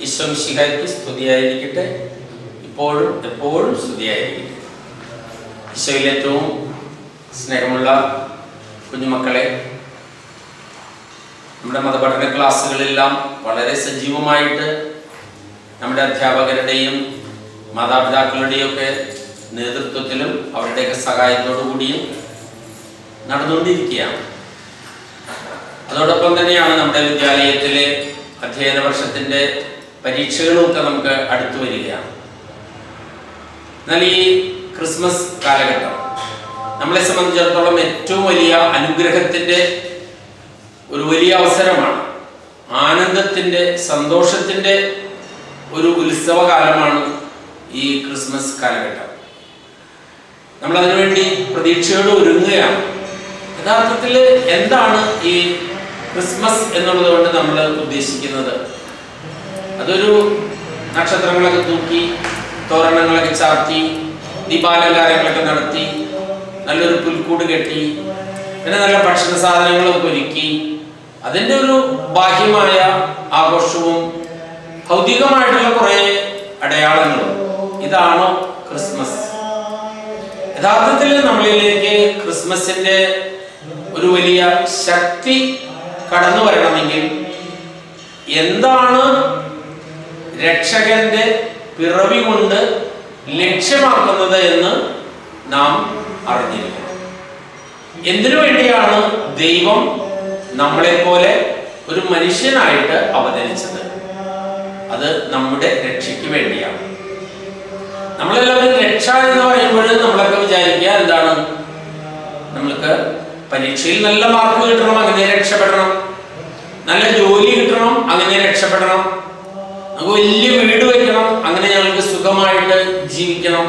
ഈശോ മിശിഹായ്ക്ക് സ്തുതിയായിരിക്കട്ടെ ഇപ്പോഴും എപ്പോഴും സ്തുതിയായിരിക്കട്ടെ ഈശോയിൽ ഏറ്റവും സ്നേഹമുള്ള കുഞ്ഞുമക്കളെ നമ്മുടെ മതപഠന ക്ലാസ്സുകളെല്ലാം വളരെ സജീവമായിട്ട് നമ്മുടെ അധ്യാപകരുടെയും മാതാപിതാക്കളുടെയും ഒക്കെ നേതൃത്വത്തിലും അവരുടെയൊക്കെ സഹായത്തോടു കൂടിയും നടന്നുകൊണ്ടിരിക്കുകയാണ് അതോടൊപ്പം തന്നെയാണ് നമ്മുടെ വിദ്യാലയത്തിലെ അധ്യയന വർഷത്തിൻ്റെ പരീക്ഷകളുമൊക്കെ നമുക്ക് അടുത്തു വരികയാണ് എന്നാൽ ഈ ക്രിസ്മസ് കാലഘട്ടം നമ്മളെ സംബന്ധിച്ചിടത്തോളം ഏറ്റവും വലിയ അനുഗ്രഹത്തിൻ്റെ ഒരു വലിയ അവസരമാണ് ആനന്ദത്തിൻ്റെ സന്തോഷത്തിൻ്റെ ഒരു ഉത്സവകാലമാണ് ഈ ക്രിസ്മസ് കാലഘട്ടം നമ്മൾ അതിനുവേണ്ടി പ്രതീക്ഷയോട് ഒരുങ്ങുകയാണ് യഥാർത്ഥത്തിൽ എന്താണ് ഈ ക്രിസ്മസ് എന്നുള്ളത് കൊണ്ട് നമ്മൾ ഉദ്ദേശിക്കുന്നത് അതൊരു നക്ഷത്രങ്ങളൊക്കെ തൂക്കി തോരണങ്ങളൊക്കെ ചാർത്തി ദീപാലങ്കാരങ്ങളൊക്കെ നടത്തി നല്ലൊരു പുൽക്കൂട് കെട്ടി പിന്നെ നല്ല ഭക്ഷണ സാധനങ്ങളൊക്കെ ഒരുക്കി അതിൻ്റെ ഒരു ബാഹ്യമായ ആഘോഷവും ഭൗതികമായിട്ടുള്ള കുറേ അടയാളങ്ങളും ഇതാണോ ക്രിസ്മസ് യഥാർത്ഥത്തിൽ നമ്മളിലേക്ക് ക്രിസ്മസിന്റെ ഒരു വലിയ ശക്തി കടന്നു വരണമെങ്കിൽ എന്താണ് രക്ഷകന്റെ പിറവി കൊണ്ട് ലക്ഷ്യമാക്കുന്നത് എന്ന് നാം അറിഞ്ഞിരിക്കണം എന്തിനു വേണ്ടിയാണ് ദൈവം നമ്മളെ പോലെ ഒരു മനുഷ്യനായിട്ട് അവതരിച്ചത് അത് നമ്മുടെ രക്ഷയ്ക്ക് വേണ്ടിയാണ് നമ്മളെല്ലാവരും രക്ഷ എന്ന് പറയുമ്പോൾ നമ്മളൊക്കെ വിചാരിക്കുക എന്താണ് നമ്മൾക്ക് പരീക്ഷയിൽ നല്ല മാർക്ക് കിട്ടണം അങ്ങനെ രക്ഷപ്പെടണം നല്ല ജോലി കിട്ടണം അങ്ങനെ രക്ഷപ്പെടണം നമുക്ക് വലിയ വീട് വെക്കണം അങ്ങനെ ഞങ്ങൾക്ക് സുഖമായിട്ട് ജീവിക്കണം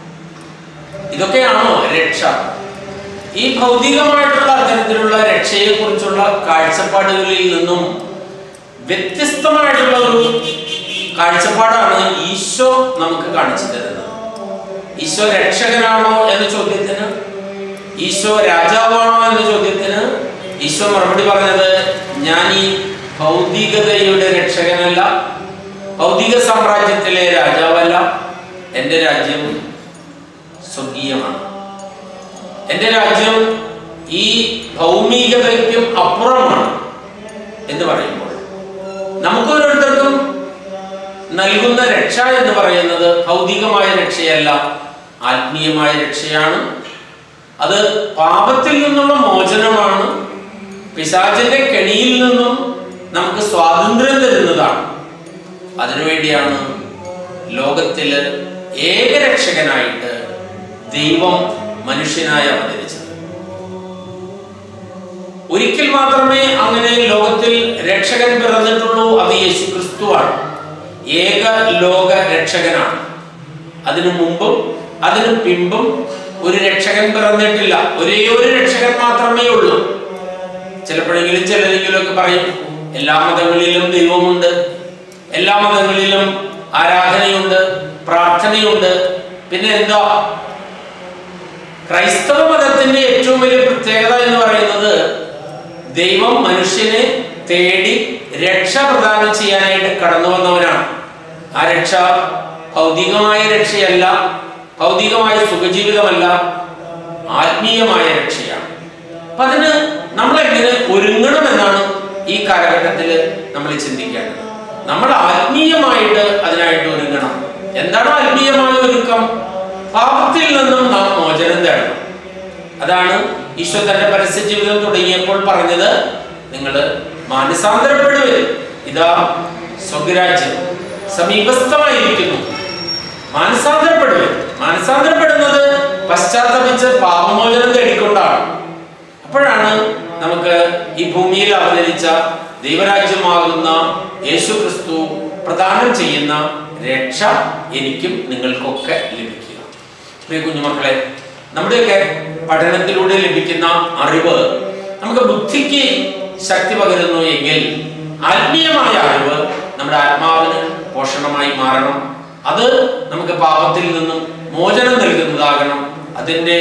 ഇതൊക്കെയാണോ രക്ഷ ഈ ഭൗതികമായിട്ടുള്ള അത്തരത്തിലുള്ള രക്ഷയെ കുറിച്ചുള്ള കാഴ്ചപ്പാടുകളിൽ നിന്നും വ്യത്യസ്തമായിട്ടുള്ള ഒരു കാഴ്ചപ്പാടാണ് ഈശോ നമുക്ക് കാണിച്ചു തരുന്നത് ഈശോ രക്ഷകനാണോ എന്ന ചോദ്യത്തിന് ഈശോ രാജാവാണോ എന്ന ചോദ്യത്തിന് ഈശോ മറുപടി പറഞ്ഞത് ഞാൻ ഈ ഭൗതികതയുടെ രക്ഷകനല്ല ഭൗതിക സാമ്രാജ്യത്തിലെ രാജാവല്ല എൻ്റെ രാജ്യം സ്വർഗീയമാണ് എൻ്റെ രാജ്യം ഈ ഭൗമികതയ്ക്കും അപ്പുറമാണ് എന്ന് പറയുമ്പോൾ നമുക്ക് ഓരോരുത്തർക്കും നൽകുന്ന രക്ഷ എന്ന് പറയുന്നത് ഭൗതികമായ രക്ഷയല്ല ആത്മീയമായ രക്ഷയാണ് അത് പാപത്തിൽ നിന്നുള്ള മോചനമാണ് പിശാചിന്റെ കെണിയിൽ നിന്നും നമുക്ക് സ്വാതന്ത്ര്യം തരുന്നതാണ് അതിനുവേണ്ടിയാണ് ലോകത്തില് ഏകരക്ഷകനായിട്ട് ദൈവം മനുഷ്യനായി അവതരിച്ചത് ഒരിക്കൽ മാത്രമേ അങ്ങനെ ലോകത്തിൽ രക്ഷകൻ പിറന്നിട്ടുള്ളൂ അത് യേശു ക്രിസ്തുവാണ് ഏക ലോക രക്ഷകനാണ് അതിനു മുമ്പും അതിനു പിമ്പും ഒരു രക്ഷകൻ പിറന്നിട്ടില്ല ഒരേ ഒരു രക്ഷകൻ മാത്രമേ ഉള്ളൂ ചിലപ്പോഴെങ്കിലും ചിലരെങ്കിലും ഒക്കെ പറയും എല്ലാ മതങ്ങളിലും ദൈവമുണ്ട് എല്ലാ മതങ്ങളിലും ആരാധനയുണ്ട് പ്രാർത്ഥനയുണ്ട് പിന്നെ എന്താ ക്രൈസ്തവ മതത്തിന്റെ ഏറ്റവും വലിയ പ്രത്യേകത എന്ന് പറയുന്നത് ദൈവം മനുഷ്യനെ തേടി രക്ഷ പ്രദാനം ചെയ്യാനായിട്ട് കടന്നു വന്നവനാണ് ആ രക്ഷ ഭൗതികമായ രക്ഷയല്ല ഭൗതികമായ സുഖജീവിതമല്ല ആത്മീയമായ രക്ഷയാണ് അപ്പൊ അതിന് നമ്മൾ എങ്ങനെ ഒരുങ്ങണം എന്നാണ് ഈ കാലഘട്ടത്തിൽ നമ്മൾ ചിന്തിക്കേണ്ടത് നമ്മൾ ആത്മീയമായിട്ട് അതിനായിട്ട് ഒരുങ്ങണം എന്താണ് ആത്മീയമായ ഒരുക്കം പാപത്തിൽ നിന്നും നാം മോചനം തേടണം അതാണ് ഈശോ തന്റെ പരസ്യ ജീവിതം തുടങ്ങിയപ്പോൾ പറഞ്ഞത് നിങ്ങൾ മാനസാന്തരപ്പെടുവേ ഇതാ സ്വഗ്രാജ്യം സമീപസ്ഥമായിരിക്കുന്നു മാനസാന്തരപ്പെടുവേ മാനസാന്തരപ്പെടുന്നത് പശ്ചാത്തപിച്ച് പാപമോചനം തേടിക്കൊണ്ടാണ് അപ്പോഴാണ് നമുക്ക് ഈ ഭൂമിയിൽ അവതരിച്ച ദൈവരാജ്യമാകുന്ന യേശു ക്രിസ്തു പ്രദാനം ചെയ്യുന്ന രക്ഷ എനിക്കും നിങ്ങൾക്കൊക്കെ ലഭിക്കുക പ്രിയ കുഞ്ഞുമക്കളെ നമ്മുടെയൊക്കെ പഠനത്തിലൂടെ ലഭിക്കുന്ന അറിവ് നമുക്ക് ബുദ്ധിക്ക് ശക്തി പകരുന്നു എങ്കിൽ ആത്മീയമായ അറിവ് നമ്മുടെ ആത്മാവിന് പോഷണമായി മാറണം അത് നമുക്ക് പാപത്തിൽ നിന്നും മോചനം നൽകുന്നതാകണം അതിൻ്റെ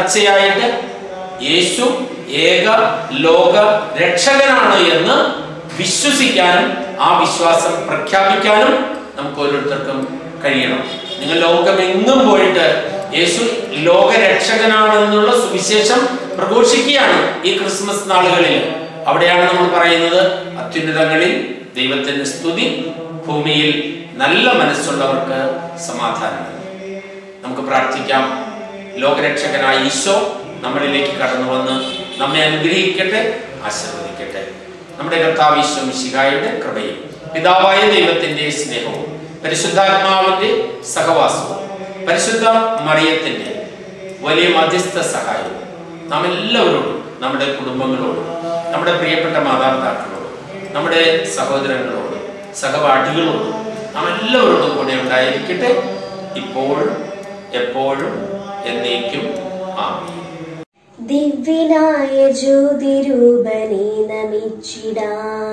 തുടർച്ചയായിട്ട് യേശു ഏക ലോക രക്ഷകനാണ് എന്ന് വിശ്വസിക്കാനും ആ വിശ്വാസം പ്രഖ്യാപിക്കാനും നമുക്ക് ഓരോരുത്തർക്കും കഴിയണം നിങ്ങൾ ലോകമെങ്ങും പോയിട്ട് യേശു ലോകരക്ഷകനാണെന്നുള്ള സുവിശേഷം പ്രഘോഷിക്കുകയാണ് ഈ ക്രിസ്മസ് നാളുകളിൽ അവിടെയാണ് നമ്മൾ പറയുന്നത് അത്യുന്നതങ്ങളിൽ ദൈവത്തിന്റെ സ്തുതി ഭൂമിയിൽ നല്ല മനസ്സുള്ളവർക്ക് സമാധാനം നമുക്ക് പ്രാർത്ഥിക്കാം ലോകരക്ഷകനായ ഈശോ നമ്മളിലേക്ക് കടന്നു വന്ന് നമ്മെ അനുഗ്രഹിക്കട്ടെ ആശീർവദിക്കട്ടെ നമ്മുടെ കർത്താവ് ഈശോ മിശിഹായുടെ കൃപയും പിതാവായ ദൈവത്തിന്റെ സ്നേഹവും പരിശുദ്ധാത്മാവിന്റെ സഹവാസവും പരിശുദ്ധ മറിയത്തിന്റെ വലിയ മധ്യസ്ഥ സഹായവും നാം എല്ലാവരോടും നമ്മുടെ കുടുംബങ്ങളോടും നമ്മുടെ പ്രിയപ്പെട്ട മാതാപിതാക്കളോടും നമ്മുടെ സഹോദരങ്ങളോടും സഹപാഠികളോടും നാം എല്ലാവരോടും കൂടെ ഉണ്ടായിരിക്കട്ടെ ഇപ്പോഴും എപ്പോഴും എന്നേക്കും ആമേൻ ദിവ്യനായ ജ്യോതിരൂപനെ നമിച്ചിടാൻ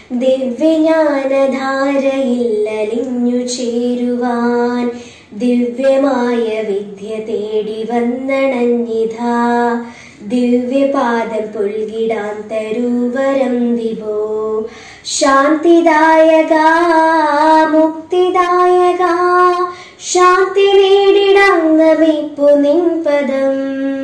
ദിവ്യജ്ഞാനധാരയിൽ അലിഞ്ഞു ചേരുവാൻ ദിവ്യമായ വിദ്യ തേടി വന്നണഞ്ഞിതാ ദിവ്യപാദം പുൽകിടാൻ തരൂവരം ദിവോ ശാന്തിദായക മുക്തിദായക ശാന്തി നേടിടങ്ങമിപ്പു നിൻ പദം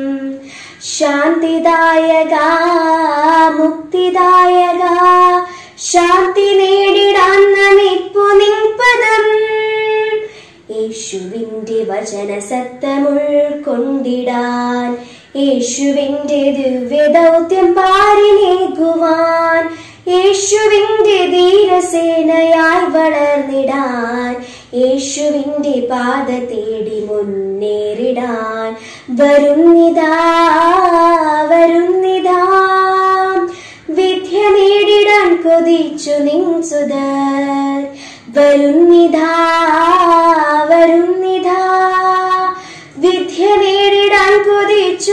ശാന്തിദായക മുക്തിദായക ശാന്തി നേടിടാന്നമിപ്പു നിൻ പദം യേശുവിന്റെ വചന സത്തമുൾക്കൊണ്ടിടാൻ യേശുവിന്റെ ദിവ്യദൗത്യം പാരിനേകുവാൻ യേശുവിന്റെ ധീരസേനയായി വളർന്നിടാൻ യേശുവിന്റെ പാത തേടി മുന്നേറിടാൻ വരുന്നിതാ വരുന്നിതാ വിദ്യ നേടിടാൻ കൊതിച്ചു നിൻസുതർ വരുന്നിതാ വരുന്നിതാ വിദ്യ നേടിടാൻ കൊതിച്ചു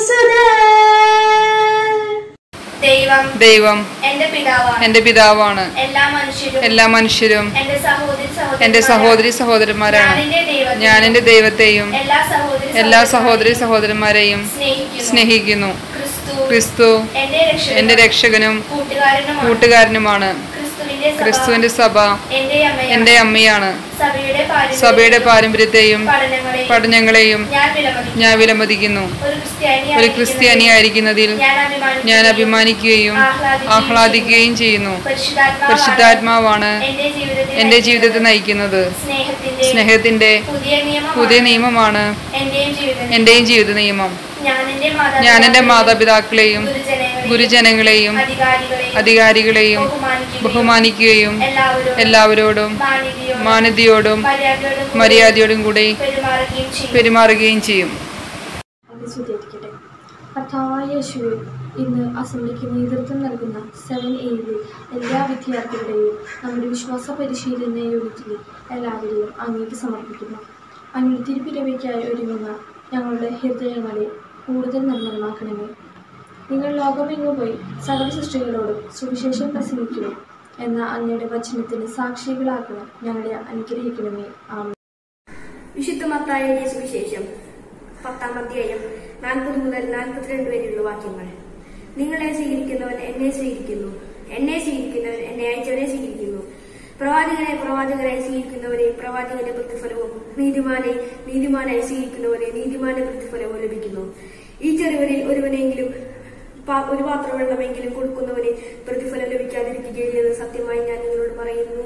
നിൻസുതർ ദൈവം ദൈവം എന്റെ പിതാവാണ് എന്റെ പിതാവാണ് എല്ലാ മനുഷ്യരും എല്ലാ മനുഷ്യരും എന്റെ സഹോദരി എന്റെ സഹോദരി സഹോദരന്മാരാണ് ഞാൻ എന്റെ ദൈവത്തെയും എല്ലാ സഹോദരി എല്ലാ സഹോദരി സഹോദരന്മാരെയും സ്നേഹിക്കുന്നു സ്നേഹിക്കുന്നു ക്രിസ്തു ക്രിസ്തു എന്റെ രക്ഷകനും എന്റെ രക്ഷകനും കൂട്ടുകാരനുമാണ് കൂട്ടുകാരനുമാണ് ക്രിസ്തുവിന്റെ സഭ ക്രിസ്തുവിന്റെ സഭ എന്റെ അമ്മയാണ് എന്റെ അമ്മയാണ് സഭയുടെ പാരമ്പര്യം സഭയുടെ പാരമ്പര്യത്തെയും പഠനങ്ങളെയും പഠനങ്ങളെയും ഞാൻ വിലമതിക്കുന്നു ഞാൻ വിലമതിക്കുന്നു ഒരു ക്രിസ്ത്യാനി ഒരു ക്രിസ്ത്യാനിയായിരിക്കുന്നതിൽ ഞാൻ അഭിമാനിക്കുന്നു ഞാൻ അഭിമാനിക്കുകയും ആഹ്ലാദിക്കുകയും ചെയ്യുന്നു പരിശുദ്ധാത്മാവാണ് പരിശുദ്ധാത്മാവാണ് എന്റെ ജീവിതത്തിൽ എന്റെ ജീവിതത്തെ നയിക്കുന്നത് സ്നേഹത്തിന്റെ സ്നേഹത്തിന്റെ പുതിയ നിയമം പുതിയ നിയമമാണ് എന്റെയും ജീവിതം എന്റെയും ജീവിത നിയമം ഞാൻ എന്റെ ഞാൻ എന്റെ മാതാപിതാക്കളെയും ഗുരുജനങ്ങളെയും ഗുരുജനങ്ങളെയും അധികാരികളെയും അധികാരികളെയും ബഹുമാനിക്കുകയും ബഹുമാനിക്കുകയും എല്ലാവരോടും എല്ലാവരോടും മാന്യതയോടും മാന്യതയോടും മര്യാദയോടും കൂടി മര്യാദയോടും കൂടി പെരുമാറുകയും ചെയ്യും പെരുമാറുകയും ചെയ്യും അത് സ്വീകരിക്കട്ടെ കർത്താവായ യേശുവെ ഇന്ന് അസംബ്ലിക്ക് നേതൃത്വം നൽകുന്ന സെവൻ എയിലെ എല്ലാ വിദ്യാർത്ഥികളുടെയും നമ്മുടെ വിശ്വാസ പരിശീലന യൂണിറ്റിലെ എല്ലാവരെയും അങ്ങേക്ക് സമർപ്പിക്കുന്നു അങ്ങയുടെ തിരുപ്പിരവയ്ക്കായി ഒരുങ്ങുന്ന ഞങ്ങളുടെ ഹൃദയങ്ങളെ കൂടുതൽ നിർമ്മലമാക്കണമേ നിങ്ങൾ ലോകമെങ്ങും പോയി സകല സൃഷ്ടികളോടും സുവിശേഷം പ്രസംഗിക്കണം എന്ന അങ്ങയുടെ വചനത്തിന് സാക്ഷികളാക്കണം ഞങ്ങളെ അനുഗ്രഹിക്കണമേ ആമേൻ വിശുദ്ധ മത്തായ സുവിശേഷം പത്താം അധ്യായം നാൽപ്പത് മുതൽ നാൽപ്പത്തിരണ്ട് വരെയുള്ള വാക്യങ്ങൾ നിങ്ങളെ സ്വീകരിക്കുന്നവൻ എന്നെ സ്വീകരിക്കുന്നു എന്നെ സ്വീകരിക്കുന്നവൻ എന്നെ അയച്ചവനെ സ്വീകരിക്കുന്നു പ്രവാചകനെ പ്രവാചകനായി സ്വീകരിക്കുന്നവരെ പ്രവാചകന്റെ പ്രതിഫലവും നീതിമാനെ നീതിമാനായി സ്വീകരിക്കുന്നവരെ നീതിമാന്റെ പ്രതിഫലവും ലഭിക്കുന്നു ഈ ചെറുവരിൽ ഒരുവനെങ്കിലും പാ- ഒരു പാത്രം വെള്ളമെങ്കിലും കൊടുക്കുന്നവനെ പ്രതിഫലം ലഭിക്കാതിരിക്കുകയില്ലെന്ന് സത്യമായി ഞാൻ നിങ്ങളോട് പറയുന്നു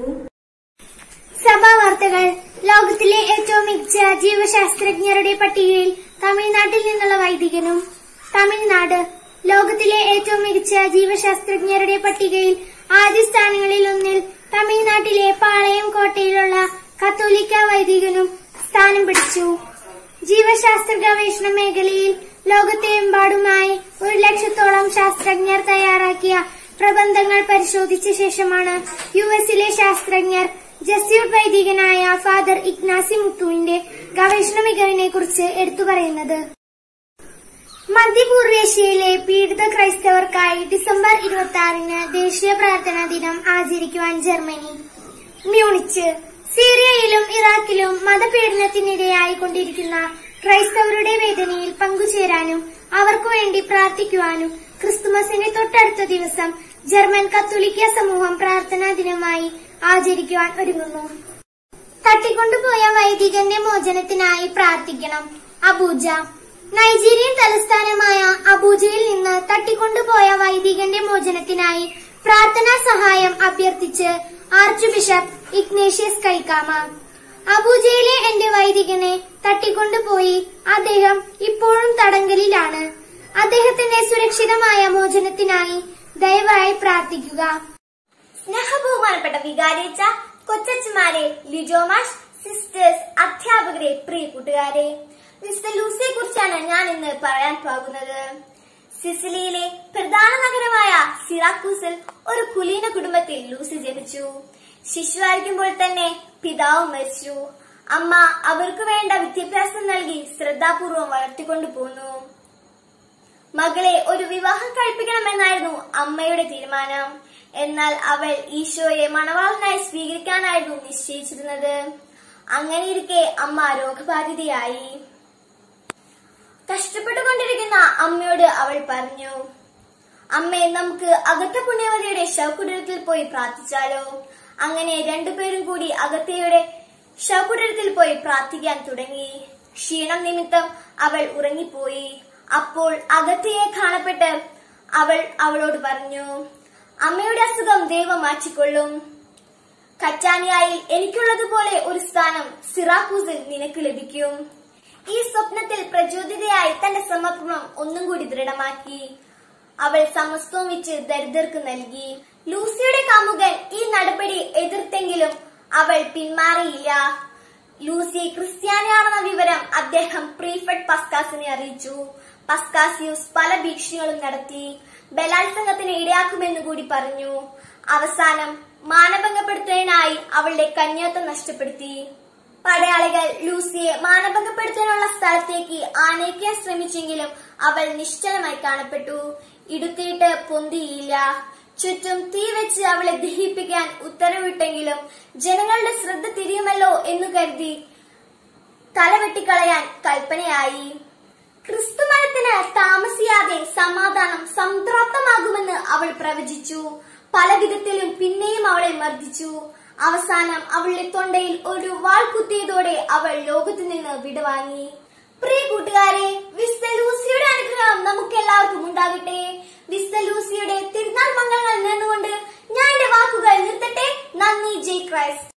സഭാ വാർത്തകൾ ലോകത്തിലെ ഏറ്റവും മികച്ച ജീവശാസ്ത്രജ്ഞരുടെ പട്ടികയിൽ തമിഴ്നാട്ടിൽ നിന്നുള്ള വൈദികനും തമിഴ്നാട് ലോകത്തിലെ ഏറ്റവും മികച്ച ജീവശാസ്ത്രജ്ഞരുടെ പട്ടികയിൽ ആദ്യ സ്ഥാനങ്ങളിൽ ഒന്നിൽ തമിഴ്നാട്ടിലെ പാളയം കോട്ടയിലുള്ള കത്തോലിക്ക വൈദികനും സ്ഥാനം പിടിച്ചു ജീവശാസ്ത്ര ഗവേഷണ മേഖലയിൽ ലോകത്തെമ്പാടുമായി ഒരു ലക്ഷത്തോളം ശാസ്ത്രജ്ഞർ തയ്യാറാക്കിയ പ്രബന്ധങ്ങൾ പരിശോധിച്ച ശേഷമാണ് യു എസിലെ ശാസ്ത്രജ്ഞർ ജസ്യൂട്ട് വൈദികനായ ഫാദർ ഇഗ്നാസി മുത്തുവിന്റെ ഗവേഷണ മികവിനെ കുറിച്ച് എടുത്തു പറയുന്നത് മധ്യപൂർവേഷ്യയിലെ പീഡിത ക്രൈസ്തവർക്കായി ഡിസംബർ ഇരുപത്തി ആറിന് ദേശീയ പ്രാർത്ഥനാ ദിനം ആചരിക്കുവാൻ ജർമ്മനി മ്യൂണിച്ച് സിറിയയിലും ഇറാഖിലും മതപീഡനത്തിനിരയായിക്കൊണ്ടിരിക്കുന്ന ക്രൈസ്തവരുടെ വേദനയിൽ പങ്കുചേരാനും അവർക്കു വേണ്ടി പ്രാർത്ഥിക്കുവാനും ക്രിസ്തുമസിന്റെ തൊട്ടടുത്ത ദിവസം ജർമ്മൻ കത്തോലിക്ക സമൂഹം പ്രാർത്ഥനാ ദിനമായി ആചരിക്കുവാൻ ഒരുങ്ങുന്നു തട്ടിക്കൊണ്ടുപോയ വൈദികന്റെ മോചനത്തിനായി പ്രാർത്ഥിക്കണം അബൂജ നൈജീരിയൻ തലസ്ഥാനമായ അബൂജയിൽ നിന്ന് തട്ടിക്കൊണ്ടുപോയ വൈദികന്റെ മോചനത്തിനായി പ്രാർത്ഥനാ സഹായം അഭ്യർത്ഥിച്ച് ആർച്ച് ബിഷപ്പ് ഇഗ്നേഷ്യസ് കൈക്കാമ അബൂജയിലെ എന്റെ വൈദികനെ തട്ടിക്കൊണ്ടുപോയി അദ്ദേഹം ഇപ്പോഴും തടങ്കലിലാണ് അദ്ദേഹത്തിന്റെ സുരക്ഷിതമായ മോചനത്തിനായി ദയവായി പ്രാർത്ഥിക്കുക സ്നേഹബഹുമാനപ്പെട്ട വികാരിച്ച കൊച്ചച്ഛമാരെ ലിജോമാഷ് സിസ്റ്റേഴ്സ് അധ്യാപകരെ പ്രിയ കൂട്ടുകാരെ മിസ്റ്റർ ലൂസിയെ കുറിച്ചാണ് ഞാൻ ഇന്ന് പറയാൻ പോകുന്നത് സിസിലിയിലെ പ്രധാന നഗരമായ സിറാക്കൂസിൽ ഒരു കുലീന കുടുംബത്തിൽ ലൂസി ജനിച്ചു ശിശുവായിരിക്കുമ്പോൾ തന്നെ പിതാവ് മരിച്ചു അമ്മ അവർക്ക് വേണ്ട വിദ്യാഭ്യാസം നൽകി ശ്രദ്ധാപൂർവം വളർത്തിക്കൊണ്ടു പോന്നു മകളെ ഒരു വിവാഹം കഴിപ്പിക്കണമെന്നായിരുന്നു അമ്മയുടെ തീരുമാനം എന്നാൽ അവൾ ഈശോയെ മണവാളനായി സ്വീകരിക്കാനായിരുന്നു നിശ്ചയിച്ചിരുന്നത് അങ്ങനെയിരിക്കെ അമ്മ രോഗബാധിതയായി കഷ്ടപ്പെട്ടുകൊണ്ടിരിക്കുന്ന അമ്മയോട് അവൾ പറഞ്ഞു അമ്മേ നമുക്ക് അകത്ത പുണ്യവതിയുടെ ശവകുടീരത്തിൽ പോയി പ്രാർത്ഥിച്ചാലോ അങ്ങനെ രണ്ടുപേരും കൂടി അകത്തയുടെ ശവകുടീരത്തിൽ പോയി പ്രാർത്ഥിക്കാൻ തുടങ്ങി ക്ഷീണം നിമിത്തം അവൾ ഉറങ്ങിപ്പോയി അപ്പോൾ അകത്തയെ കാണപ്പെട്ട് അവൾ അവളോട് പറഞ്ഞു അമ്മയുടെ അസുഖം ദൈവം മാറ്റിക്കൊള്ളും കച്ചാനിയായി എനിക്കുള്ളതുപോലെ ഒരു സ്ഥാനം സിറാക്കൂസിൽ നിനക്ക് ലഭിക്കും ഈ സ്വപ്നത്തിൽ പ്രചോദിതയായി തന്റെ സമർപ്പണം ഒന്നും കൂടി ദൃഢമാക്കി അവൾ സമസ്തവും വെച്ച് ദരിദ്രർക്ക് നൽകി ലൂസിയുടെ കാമുകൻ ഈ നടപടി എതിർത്തെങ്കിലും അവൾ പിന്മാറിയില്ല ലൂസി ക്രിസ്ത്യാനിയാണെന്ന വിവരം അദ്ദേഹം പ്രീഫെഡ് പസ്കാസിനെ അറിയിച്ചു പസ്കാസിയൂസ് പല ഭീഷണികളും നടത്തി ബലാത്സംഗത്തിന് ഇടയാക്കുമെന്ന് കൂടി പറഞ്ഞു അവസാനം മാനഭംഗപ്പെടുത്തുന്നതിനായി അവളുടെ കന്യാത്വം നഷ്ടപ്പെടുത്തി പടയാളികൾ ലൂസിയെ മാനഭംഗപ്പെടുത്താനുള്ള സ്ഥലത്തേക്ക് ആനയിക്കാൻ ശ്രമിച്ചെങ്കിലും അവൾ നിശ്ചലമായി കാണപ്പെട്ടു ഇടുത്തിയിട്ട് പൊന്തിയില്ല ചുറ്റും തീ വെച്ച് അവളെ ദഹിപ്പിക്കാൻ ഉത്തരവിട്ടെങ്കിലും ജനങ്ങളുടെ ശ്രദ്ധ തിരിയുമല്ലോ എന്നു കരുതി തലവെട്ടിക്കളയാൻ കൽപ്പനയായി ക്രിസ്തുമരത്തിന് താമസിയാതെ സമാധാനം സംതൃപ്തമാകുമെന്ന് അവൾ പ്രവചിച്ചു പല വിധത്തിലും പിന്നെയും അവളെ മർദ്ദിച്ചു അവസാനം അവളുടെ തൊണ്ടയിൽ ഒരു വാൾ കുത്തിയതോടെ അവൾ ലോകത്തു നിന്ന് വിടവാങ്ങി പ്രിയ കൂട്ടുകാരെ വിസ്ത ലൂസിയുടെ അനുഗ്രഹം നമുക്ക് എല്ലാവർക്കും ഉണ്ടാകട്ടെ വിസ്ത ലൂസിയുടെ തിരുനാൾ മംഗളങ്ങൾ നേർന്നുകൊണ്ട് ഞാൻ എന്റെ വാക്കുകൾ നിർത്തട്ടെ നന്ദി ജയ് ക്രൈസ്റ്റ്